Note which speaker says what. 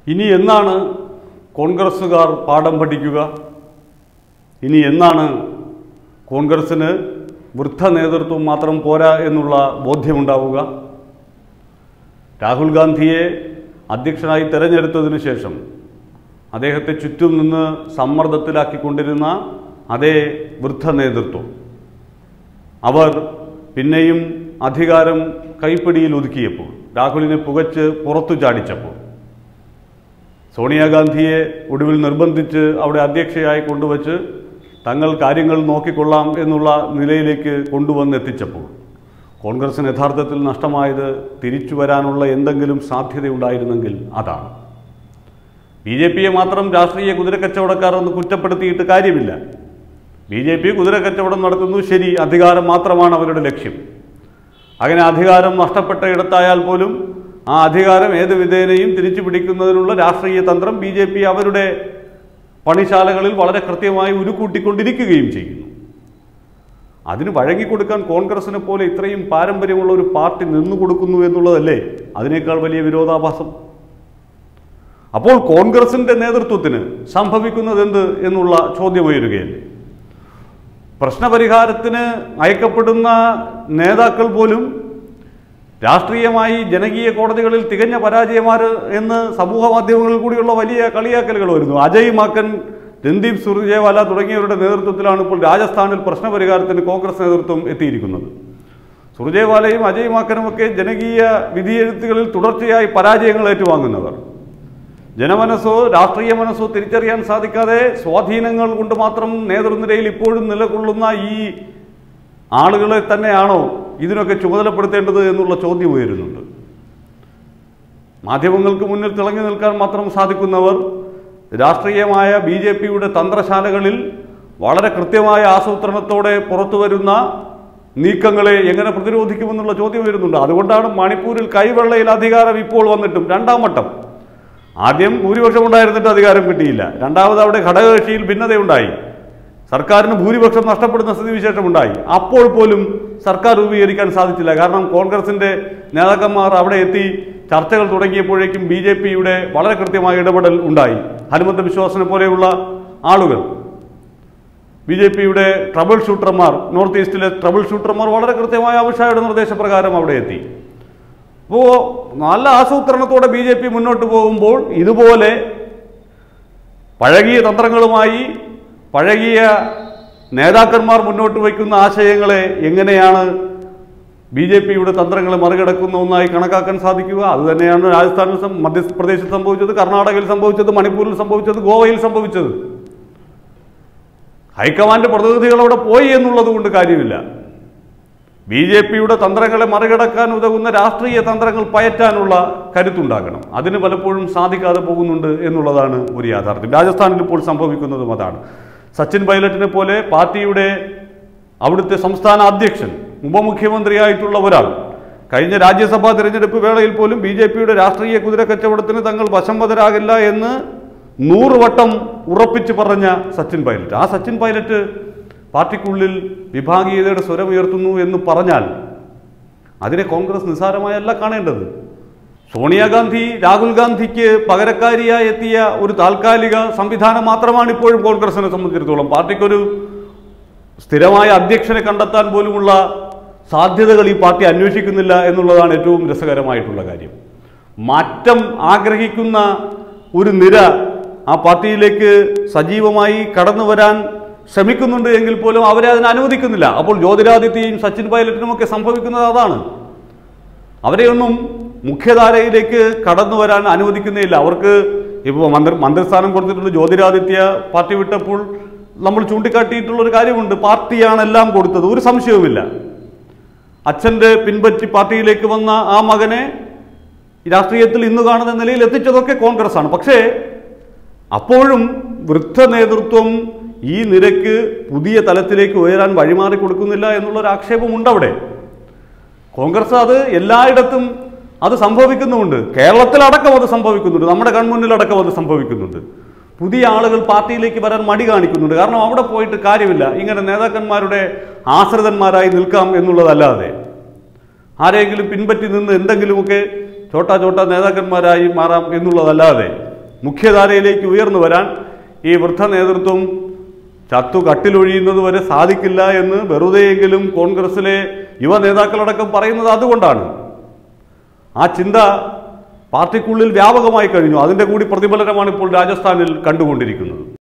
Speaker 1: ഇനി എന്നാണ് കോൺഗ്രസ്സുകാർ പാഠം പഠിക്കുക ഇനി എന്നാണ് കോൺഗ്രസ്സിന് വൃദ്ധ നേതൃത്വം മാത്രം പോരാ എന്നുള്ള ബോധ്യമുണ്ടാവുക രാഹുൽ ഗാന്ധിയെ അധ്യക്ഷനായി തെരഞ്ഞെടുത്തതിനു ശേഷം അദ്ദേഹത്തെ ചുറ്റും നിന്ന് സമ്മർദ്ദത്തിലാക്കിക്കൊണ്ടിരുന്ന അതേ വൃദ്ധ നേതൃത്വം അവർ പിന്നെയും അധികാരം കൈപ്പിടിയിൽ ഒതുക്കിയപ്പോൾ രാഹുലിനെ പുകച്ച് പുറത്തു ചാടിച്ചപ്പോൾ സോണിയാഗാന്ധിയെ ഒടുവിൽ നിർബന്ധിച്ച് അവിടെ അധ്യക്ഷയായി കൊണ്ടുവച്ച് തങ്ങൾ കാര്യങ്ങൾ നോക്കിക്കൊള്ളാം എന്നുള്ള നിലയിലേക്ക് കൊണ്ടുവന്നെത്തിച്ചപ്പോൾ കോൺഗ്രസിന് യഥാർത്ഥത്തിൽ നഷ്ടമായത് തിരിച്ചു വരാനുള്ള എന്തെങ്കിലും സാധ്യതയുണ്ടായിരുന്നെങ്കിൽ അതാണ് ബി ജെ പിയെ മാത്രം രാഷ്ട്രീയ കുതിരക്കച്ചവടക്കാർ എന്ന് കുറ്റപ്പെടുത്തിയിട്ട് കാര്യമില്ല ബി ജെ പി കുതിരക്കച്ചവടം നടത്തുന്നു ശരി അധികാരം മാത്രമാണ് അവരുടെ ലക്ഷ്യം അങ്ങനെ അധികാരം നഷ്ടപ്പെട്ട ഇടത്തായാൽ പോലും ആ അധികാരം ഏത് വിധേനയും തിരിച്ചു പിടിക്കുന്നതിനുള്ള രാഷ്ട്രീയ തന്ത്രം ബി ജെ പി അവരുടെ പണിശാലകളിൽ വളരെ കൃത്യമായി ഉരുക്കൂട്ടിക്കൊണ്ടിരിക്കുകയും ചെയ്യുന്നു അതിന് വഴങ്ങിക്കൊടുക്കാൻ കോൺഗ്രസിനെ പോലെ ഇത്രയും പാരമ്പര്യമുള്ള ഒരു പാർട്ടി നിന്നു കൊടുക്കുന്നു എന്നുള്ളതല്ലേ അതിനേക്കാൾ വലിയ വിരോധാഭാസം അപ്പോൾ കോൺഗ്രസിന്റെ നേതൃത്വത്തിന് സംഭവിക്കുന്നത് എന്ത് എന്നുള്ള ചോദ്യം ഉയരുകയല്ലേ പ്രശ്നപരിഹാരത്തിന് അയക്കപ്പെടുന്ന നേതാക്കൾ പോലും രാഷ്ട്രീയമായി ജനകീയ കോടതികളിൽ തികഞ്ഞ പരാജയമാർ എന്ന് സമൂഹ മാധ്യമങ്ങളിൽ കൂടിയുള്ള വലിയ കളിയാക്കലുകൾ വരുന്നു അജയ് മാക്കൻ രൺദീപ് സുർജേവാല തുടങ്ങിയവരുടെ നേതൃത്വത്തിലാണ് ഇപ്പോൾ രാജസ്ഥാനിൽ പ്രശ്നപരിഹാരത്തിന് കോൺഗ്രസ് നേതൃത്വം എത്തിയിരിക്കുന്നത് സുർജേവാലയും അജയ് മാക്കനുമൊക്കെ ജനകീയ വിധിയെഴുത്തുകളിൽ തുടർച്ചയായി പരാജയങ്ങൾ ഏറ്റുവാങ്ങുന്നവർ ജനമനസ്സോ രാഷ്ട്രീയ മനസ്സോ തിരിച്ചറിയാൻ സാധിക്കാതെ സ്വാധീനങ്ങൾ കൊണ്ട് മാത്രം നേതൃനിരയിൽ ഇപ്പോഴും നിലകൊള്ളുന്ന ഈ ആളുകളെ തന്നെയാണോ ഇതിനൊക്കെ ചുമതലപ്പെടുത്തേണ്ടത് എന്നുള്ള ചോദ്യം ഉയരുന്നുണ്ട് മാധ്യമങ്ങൾക്ക് മുന്നിൽ തിളങ്ങി നിൽക്കാൻ മാത്രം സാധിക്കുന്നവർ രാഷ്ട്രീയമായ ബി ജെ പിയുടെ തന്ത്രശാലകളിൽ വളരെ കൃത്യമായ ആസൂത്രണത്തോടെ പുറത്തു വരുന്ന നീക്കങ്ങളെ എങ്ങനെ പ്രതിരോധിക്കുമെന്നുള്ള ചോദ്യം വരുന്നുണ്ട് അതുകൊണ്ടാണ് മണിപ്പൂരിൽ കൈവെള്ളയിൽ അധികാരം ഇപ്പോൾ വന്നിട്ടും രണ്ടാം വട്ടം ആദ്യം ഭൂരിപക്ഷം ഉണ്ടായിരുന്നിട്ട് അധികാരം കിട്ടിയില്ല രണ്ടാമത് അവിടെ ഘടകകക്ഷിയിൽ ഭിന്നതയുണ്ടായി സർക്കാരിന് ഭൂരിപക്ഷം നഷ്ടപ്പെടുന്ന സ്ഥിതിവിശേഷം ഉണ്ടായി അപ്പോൾ പോലും സർക്കാർ രൂപീകരിക്കാൻ സാധിച്ചില്ല കാരണം കോൺഗ്രസിന്റെ നേതാക്കന്മാർ അവിടെ എത്തി ചർച്ചകൾ തുടങ്ങിയപ്പോഴേക്കും ബി ജെ പിയുടെ വളരെ കൃത്യമായ ഇടപെടൽ ഉണ്ടായി ഹനുമന്ത വിശ്വാസിനെ പോലെയുള്ള ആളുകൾ ബി ജെ പിയുടെ ട്രബിൾ ഷൂട്ടർമാർ നോർത്ത് ഈസ്റ്റിലെ ട്രബിൾ ഷൂട്ടർമാർ വളരെ കൃത്യമായ അമിത്ഷായുടെ നിർദ്ദേശപ്രകാരം അവിടെ എത്തി അപ്പോൾ നല്ല ആസൂത്രണത്തോടെ ബി ജെ പി മുന്നോട്ട് പോകുമ്പോൾ ഇതുപോലെ പഴകിയ തന്ത്രങ്ങളുമായി പഴകിയ നേതാക്കന്മാർ മുന്നോട്ട് വയ്ക്കുന്ന ആശയങ്ങളെ എങ്ങനെയാണ് ബി ജെ പിയുടെ തന്ത്രങ്ങളെ മറികടക്കുന്ന ഒന്നായി കണക്കാക്കാൻ സാധിക്കുക അത് തന്നെയാണ് രാജസ്ഥാനിൽ സം- മധ്യപ്രദേശിൽ സംഭവിച്ചത് കർണാടകയിൽ സംഭവിച്ചത് മണിപ്പൂരിൽ സംഭവിച്ചത് ഗോവയിൽ സംഭവിച്ചത് ഹൈക്കമാൻഡ് പ്രതിനിധികൾ അവിടെ പോയി എന്നുള്ളത് കൊണ്ട് കാര്യമില്ല ബി ജെ പിയുടെ തന്ത്രങ്ങളെ മറികടക്കാൻ ഉതകുന്ന രാഷ്ട്രീയ തന്ത്രങ്ങൾ പയറ്റാനുള്ള കരുത്തുണ്ടാകണം അതിന് പലപ്പോഴും സാധിക്കാതെ പോകുന്നുണ്ട് എന്നുള്ളതാണ് ഒരു യാഥാർത്ഥ്യം രാജസ്ഥാനിൽ ഇപ്പോൾ സംഭവിക്കുന്നതും അതാണ് സച്ചിൻ പൈലറ്റിനെ പോലെ പാർട്ടിയുടെ അവിടുത്തെ സംസ്ഥാന അധ്യക്ഷൻ ഉപമുഖ്യമന്ത്രിയായിട്ടുള്ള ഒരാൾ കഴിഞ്ഞ രാജ്യസഭാ തിരഞ്ഞെടുപ്പ് വേളയിൽ പോലും ബി ജെ പിയുടെ രാഷ്ട്രീയ കുതിര കച്ചവടത്തിന് തങ്ങൾ വശംവദരാകില്ല എന്ന് നൂറ് വട്ടം ഉറപ്പിച്ച് പറഞ്ഞ സച്ചിൻ പൈലറ്റ് ആ സച്ചിൻ പൈലറ്റ് പാർട്ടിക്കുള്ളിൽ വിഭാഗീയതയുടെ സ്വരമുയർത്തുന്നു എന്ന് പറഞ്ഞാൽ അതിനെ കോൺഗ്രസ് നിസ്സാരമായല്ല കാണേണ്ടത് സോണിയാഗാന്ധി രാഹുൽ ഗാന്ധിക്ക് പകരക്കാരിയായി എത്തിയ ഒരു താൽക്കാലിക സംവിധാനം മാത്രമാണ് ഇപ്പോഴും കോൺഗ്രസിനെ സംബന്ധിച്ചിടത്തോളം പാർട്ടിക്കൊരു സ്ഥിരമായ അധ്യക്ഷനെ കണ്ടെത്താൻ പോലുമുള്ള സാധ്യതകൾ ഈ പാർട്ടി അന്വേഷിക്കുന്നില്ല എന്നുള്ളതാണ് ഏറ്റവും രസകരമായിട്ടുള്ള കാര്യം മാറ്റം ആഗ്രഹിക്കുന്ന ഒരു നിര ആ പാർട്ടിയിലേക്ക് സജീവമായി കടന്നു വരാൻ ശ്രമിക്കുന്നുണ്ട് എങ്കിൽ പോലും അവരെ അതിന് അനുവദിക്കുന്നില്ല അപ്പോൾ ജ്യോതിരാദിത്യയും സച്ചിൻ പൈലറ്റിനും ഒക്കെ സംഭവിക്കുന്നത് അതാണ് അവരെയൊന്നും മുഖ്യധാരയിലേക്ക് കടന്നു വരാൻ അനുവദിക്കുന്നില്ല അവർക്ക് ഇപ്പോൾ മന്ത്രി മന്ത്രിസ്ഥാനം കൊടുത്തിട്ടുള്ള ജ്യോതിരാദിത്യ പാർട്ടി വിട്ടപ്പോൾ നമ്മൾ ചൂണ്ടിക്കാട്ടിയിട്ടുള്ള ഒരു കാര്യമുണ്ട് പാർട്ടിയാണ് എല്ലാം കൊടുത്തത് ഒരു സംശയവുമില്ല അച്ഛൻ്റെ പിൻപറ്റി പാർട്ടിയിലേക്ക് വന്ന ആ മകനെ ഈ രാഷ്ട്രീയത്തിൽ ഇന്ന് കാണുന്ന നിലയിൽ എത്തിച്ചതൊക്കെ കോൺഗ്രസ് ആണ് പക്ഷേ അപ്പോഴും വൃദ്ധ നേതൃത്വം ഈ നിരക്ക് പുതിയ തലത്തിലേക്ക് ഉയരാൻ വഴിമാറി കൊടുക്കുന്നില്ല എന്നുള്ളൊരു ആക്ഷേപമുണ്ട് അവിടെ കോൺഗ്രസ് അത് എല്ലായിടത്തും അത് സംഭവിക്കുന്നുമുണ്ട് കേരളത്തിലടക്കം അത് സംഭവിക്കുന്നുണ്ട് നമ്മുടെ കൺമുന്നിലടക്കം അത് സംഭവിക്കുന്നുണ്ട് പുതിയ ആളുകൾ പാർട്ടിയിലേക്ക് വരാൻ മടി കാണിക്കുന്നുണ്ട് കാരണം അവിടെ പോയിട്ട് കാര്യമില്ല ഇങ്ങനെ നേതാക്കന്മാരുടെ ആശ്രിതന്മാരായി നിൽക്കാം എന്നുള്ളതല്ലാതെ ആരെങ്കിലും പിൻപറ്റി നിന്ന് എന്തെങ്കിലുമൊക്കെ ചോട്ടാ ചോട്ടാ നേതാക്കന്മാരായി മാറാം എന്നുള്ളതല്ലാതെ മുഖ്യധാരയിലേക്ക് ഉയർന്നു വരാൻ ഈ വൃദ്ധ നേതൃത്വം ചത്തു കട്ടിലൊഴിയുന്നത് വരെ സാധിക്കില്ല എന്ന് വെറുതെയെങ്കിലും കോൺഗ്രസിലെ യുവ നേതാക്കളടക്കം പറയുന്നത് അതുകൊണ്ടാണ് ആ ചിന്ത പാർട്ടിക്കുള്ളിൽ വ്യാപകമായി കഴിഞ്ഞു അതിൻ്റെ കൂടി പ്രതിഫലനമാണ് ഇപ്പോൾ രാജസ്ഥാനിൽ കണ്ടുകൊണ്ടിരിക്കുന്നത്